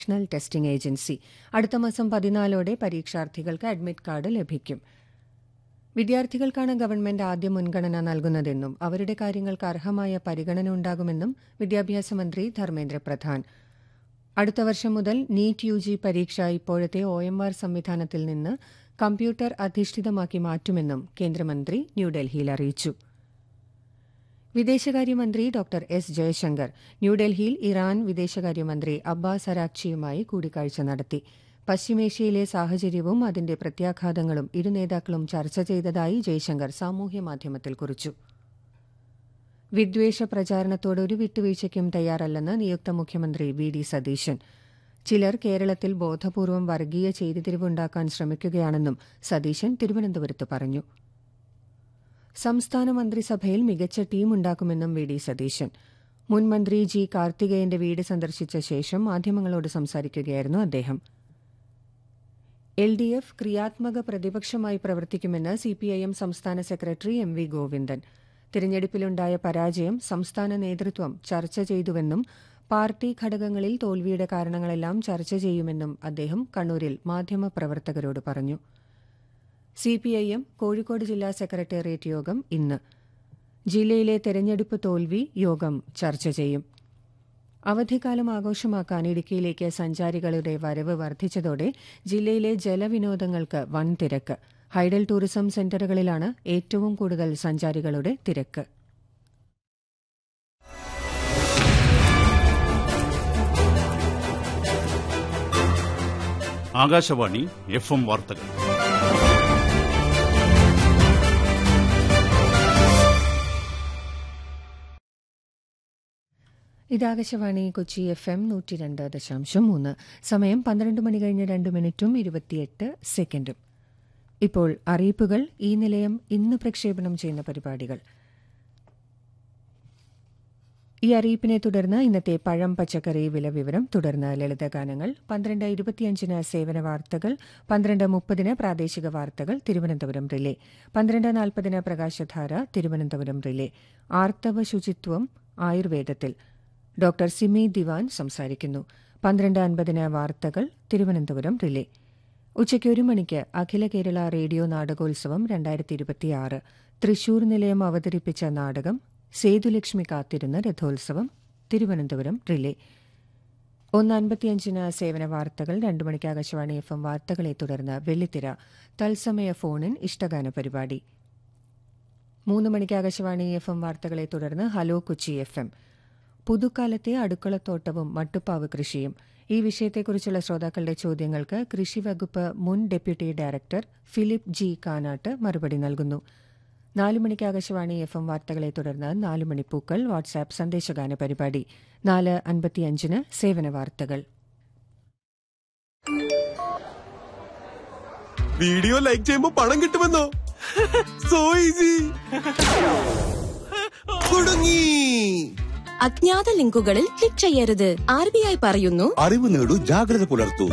national testing agency അടുത്ത മാസം പതിനാലോടെ പരീക്ഷാർത്ഥികൾക്ക് admit card ലഭിക്കും വിദ്യാർത്ഥികൾക്കാണ് ഗവൺമെന്റ് ആദ്യ മുൻഗണന നൽകുന്നതെന്നും അവരുടെ കാര്യങ്ങൾക്ക് അർഹമായ പരിഗണന ഉണ്ടാകുമെന്നും വിദ്യാഭ്യാസ മന്ത്രി ധർമ്മേന്ദ്ര പ്രധാൻ അടുത്ത വർഷം മുതൽ നീറ്റ് യു ജി പരീക്ഷ ഇപ്പോഴത്തെ ഒ എം ആർ സംവിധാനത്തിൽ നിന്ന് കമ്പ്യൂട്ടർ അധിഷ്ഠിതമാക്കി മാറ്റുമെന്നും കേന്ദ്രമന്ത്രി ന്യൂഡൽഹിയിൽ അറിയിച്ചു വിദേശകാര്യമന്ത്രി ഡോക്ടർ എസ് ജയശങ്കർ ന്യൂഡൽഹിയിൽ ഇറാൻ വിദേശകാര്യമന്ത്രി അബ്ബാസ് അരാക്ചിയുമായി കൂടിക്കാഴ്ച നടത്തി പശ്ചിമേഷ്യയിലെ സാഹചര്യവും അതിന്റെ പ്രത്യാഘാതങ്ങളും ഇരു നേതാക്കളും ചർച്ച ചെയ്തതായി ജയശങ്കർ സാമൂഹ്യമാധ്യമത്തിൽ കുറിച്ചു വിദ്വേഷ പ്രചാരണത്തോട് ഒരു വിട്ടുവീഴ്ചയ്ക്കും തയ്യാറല്ലെന്ന് നിയുക്ത മുഖ്യമന്ത്രി വി ഡി സതീശൻ ചിലർ കേരളത്തിൽ ബോധപൂർവം വർഗീയ ചെയ്തിതിരിവുണ്ടാക്കാൻ ശ്രമിക്കുകയാണെന്നും സതീശൻ തിരുവനന്തപുരത്ത് പറഞ്ഞു സംസ്ഥാന മന്ത്രിസഭയിൽ മികച്ച ടീമുണ്ടാക്കുമെന്നും വി ഡി സതീശൻ മുൻ മന്ത്രി ജി കാർത്തികേയന്റെ വീട് സന്ദർശിച്ച ശേഷം മാധ്യമങ്ങളോട് സംസാരിക്കുകയായിരുന്നു അദ്ദേഹം എൽ ഡി എഫ് ക്രിയാത്മക പ്രതിപക്ഷമായി പ്രവർത്തിക്കുമെന്ന് സിപിഐഎം സംസ്ഥാന സെക്രട്ടറി എം വി ഗോവിന്ദൻ തിരഞ്ഞെടുപ്പിലുണ്ടായ പരാജയം സംസ്ഥാന നേതൃത്വം ചർച്ച ചെയ്തുവെന്നും പാർട്ടി ഘടകങ്ങളിൽ തോൽവിയുടെ കാരണങ്ങളെല്ലാം ചർച്ച ചെയ്യുമെന്നും അദ്ദേഹം കണ്ണൂരിൽ മാധ്യമപ്രവർത്തകരോട് പറഞ്ഞു സിപിഐഎം കോഴിക്കോട് ജില്ലാ സെക്രട്ടേറിയറ്റ് യോഗം ഇന്ന് ജില്ലയിലെ തെരഞ്ഞെടുപ്പ് തോൽവി യോഗം ചർച്ച ചെയ്യും അവധിക്കാലം ആഘോഷമാക്കാൻ ഇടുക്കിയിലേക്ക് സഞ്ചാരികളുടെ വരവ് വർദ്ധിച്ചതോടെ ജില്ലയിലെ ജലവിനോദങ്ങൾക്ക് വൻ തിരക്ക് ഹൈഡൽ ടൂറിസം സെന്ററുകളിലാണ് ഏറ്റവും കൂടുതൽ സഞ്ചാരികളുടെ തിരക്ക് ആകാശവാണി എഫ് എം വാർത്തകൾ ഇത് ആകാശവാണി കൊച്ചി എഫ് എം നൂറ്റി രണ്ട് ദശാംശം മൂന്ന് സമയം പന്ത്രണ്ട് മണി കഴിഞ്ഞ് രണ്ട് മിനിറ്റും ഇരുപത്തിയെട്ട് സെക്കൻഡും ഇപ്പോൾ അറിയിപ്പുകൾ ഈ നിലയം ഇന്ന് പ്രക്ഷേപണം ചെയ്യുന്ന പരിപാടികൾ ഈ അറിയിപ്പിനെ തുടർന്ന് ഇന്നത്തെ പഴം പച്ചക്കറി വില വിവരം തുടർന്ന് ലളിതഗാനങ്ങൾ പന്ത്രണ്ട് ഇരുപത്തിയഞ്ചിന് സേവന വാർത്തകൾ പന്ത്രണ്ട് മുപ്പതിന് പ്രാദേശിക വാർത്തകൾ തിരുവനന്തപുരം റിലേ പന്ത്രണ്ട് നാൽപ്പതിന് പ്രകാശധാര തിരുവനന്തപുരം റിലേ ആർത്തവ ശുചിത്വം ആയുർവേദത്തിൽ ഡോക്ടർ സിമി ദിവാൻ സംസാരിക്കുന്നു പന്ത്രണ്ട് അൻപതിന് വാർത്തകൾ തിരുവനന്തപുരം റിലേ ഉച്ചയ്ക്ക് ഒരു മണിക്ക് അഖില കേരള റേഡിയോ നാടകോത്സവം രണ്ടായിരത്തി ഇരുപത്തിയാറ് തൃശൂർ നിലയം അവതരിപ്പിച്ച നാടകം സേതുലക്ഷ്മി കാത്തിരുന്ന രഥോത്സവം തിരുവനന്തപുരം റിലേ ഒന്ന് അൻപത്തിയഞ്ചിന് സേവന വാർത്തകൾ രണ്ടു മണിക്ക് ആകാശവാണി എഫ് എം വാർത്തകളെ തുടർന്ന് വെള്ളിത്തിര തത്സമയ ഫോണിൻ ഇഷ്ടഗാന പരിപാടി മൂന്ന് മണിക്ക് ആകാശവാണി എഫ് എം വാർത്തകളെ തുടർന്ന് ഹലോ കൊച്ചി എഫ് എം പുതുക്കാലത്തെ അടുക്കളത്തോട്ടവും മട്ടുപ്പാവ് കൃഷിയും ഈ വിഷയത്തെക്കുറിച്ചുള്ള ശ്രോതാക്കളുടെ ചോദ്യങ്ങൾക്ക് കൃഷി വകുപ്പ് മുൻ deputy director Philip G Kanattu മറുപടി നൽകുന്നു നാല് മണിക്ക് ആകാശവാണി എഫ് എം വാർത്തകളെ തുടർന്ന് നാല് മണിപ്പൂക്കൾ വാട്സാപ്പ് സന്ദേശഗാന പരിപാടി നാല് അൻപത്തിയഞ്ചിന് സേവന വാർത്തകൾ വീഡിയോ ലൈക്ക് ചെയ്യുമ്പോ പണം കിട്ടുമെന്നോ സോ ഈസി കുടുങ്ങി അജ്ഞാത ലിങ്കുകളിൽ ക്ലിക്ക് ചെയ്യരുത് ആർ ബി ഐ പറയുന്നു അറിവ് നേടൂ ജാഗ്രത പുലർത്തൂ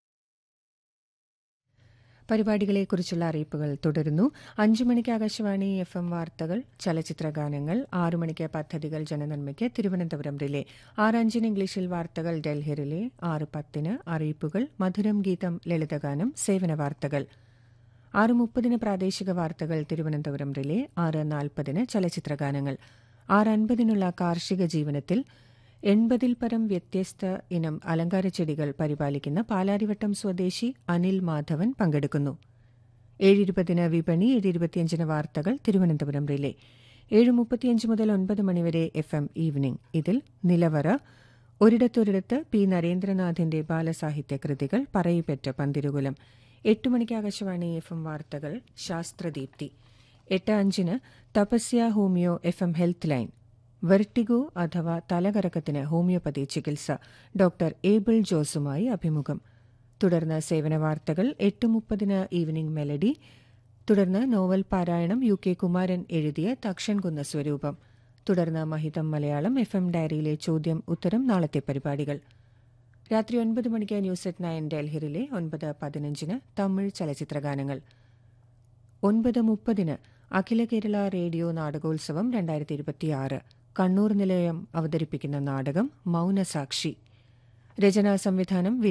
പരിപാടികളെക്കുറിച്ചുള്ള അറിയിപ്പുകൾ തുടരുന്നു അഞ്ചു മണിക്ക് ആകാശവാണി എഫ് എം വാർത്തകൾ ചലച്ചിത്ര ഗാനങ്ങൾ ആറു മണിക്ക് പദ്ധതികൾ ജനനന്മയ്ക്ക് തിരുവനന്തപുരം റിലേ ആറ് അഞ്ചിന് ഇംഗ്ലീഷിൽ വാർത്തകൾ ഡൽഹി റിലേ ആറ് പത്തിന് അറിയിപ്പുകൾ മധുരം ഗീതം ലളിതഗാനം സേവന വാർത്തകൾ ആറ് മുപ്പതിന് പ്രാദേശിക വാർത്തകൾ തിരുവനന്തപുരം റിലേ ആറ് നാൽപ്പതിന് ചലച്ചിത്ര ഗാനങ്ങൾ ആറ് അൻപതിനുള്ള കാർഷിക ജീവനത്തിൽ എൺപതിൽ പരം വ്യത്യസ്ത ഇനം അലങ്കാര ചെടികൾ പരിപാലിക്കുന്ന പാലാരിവട്ടം സ്വദേശി അനിൽ മാധവൻ പങ്കെടുക്കുന്നു ഏഴിരുപതിന് വിപണി ഏഴിരുപത്തിയഞ്ചിന് വാർത്തകൾ തിരുവനന്തപുരം റിലേ ഏഴ് മുപ്പത്തിയഞ്ച് മുതൽ ഒൻപത് മണിവരെ എഫ് എം ഈവനിംഗ് ഇതിൽ നിലവറ ഒരിടത്തൊരിടത്ത് പി നരേന്ദ്രനാഥിന്റെ ബാലസാഹിത്യ കൃതികൾ പറയിപ്പറ്റ പന്തിരുകുലം എട്ട് മണിക്ക് ആകാശവാണി എഫ് എം വാർത്തകൾ ശാസ്ത്രദീപ്തി എട്ട് അഞ്ചിന് Thapasya homeo F M health line vertigo അഥവാ തലകറക്കത്തിന് ഹോമിയോപ്പതി ചികിത്സ ഡോക്ടർ ഏബിൾ ജോസുമായി അഭിമുഖം തുടർന്ന് സേവന വാർത്തകൾ എട്ട് മുപ്പതിന് ഈവനിംഗ് മെലഡി തുടർന്ന് നോവൽ പാരായണം യു കെ കുമാരൻ എഴുതിയ തക്ഷൻകുന്ന സ്വരൂപം തുടർന്ന് മഹിതം മലയാളം എഫ് എം ഡയറിയിലെ ചോദ്യം ഉത്തരം നാളത്തെ പരിപാടികൾ രാത്രി ഒൻപത് മണിക്ക് ന്യൂസ് അറ്റ് നയൻ ഡൽഹിയിലെ ഒൻപത് പതിനഞ്ചിന് തമിഴ് ചലച്ചിത്രഗാനങ്ങൾ ഒൻപത് മുപ്പതിന് അഖില കേരള റേഡിയോ നാടകോത്സവം രണ്ടായിരത്തി ഇരുപത്തിയാറ് കണ്ണൂർ നിലയം അവതരിപ്പിക്കുന്ന നാടകം മൗനസാക്ഷി രചനാ സംവിധാനം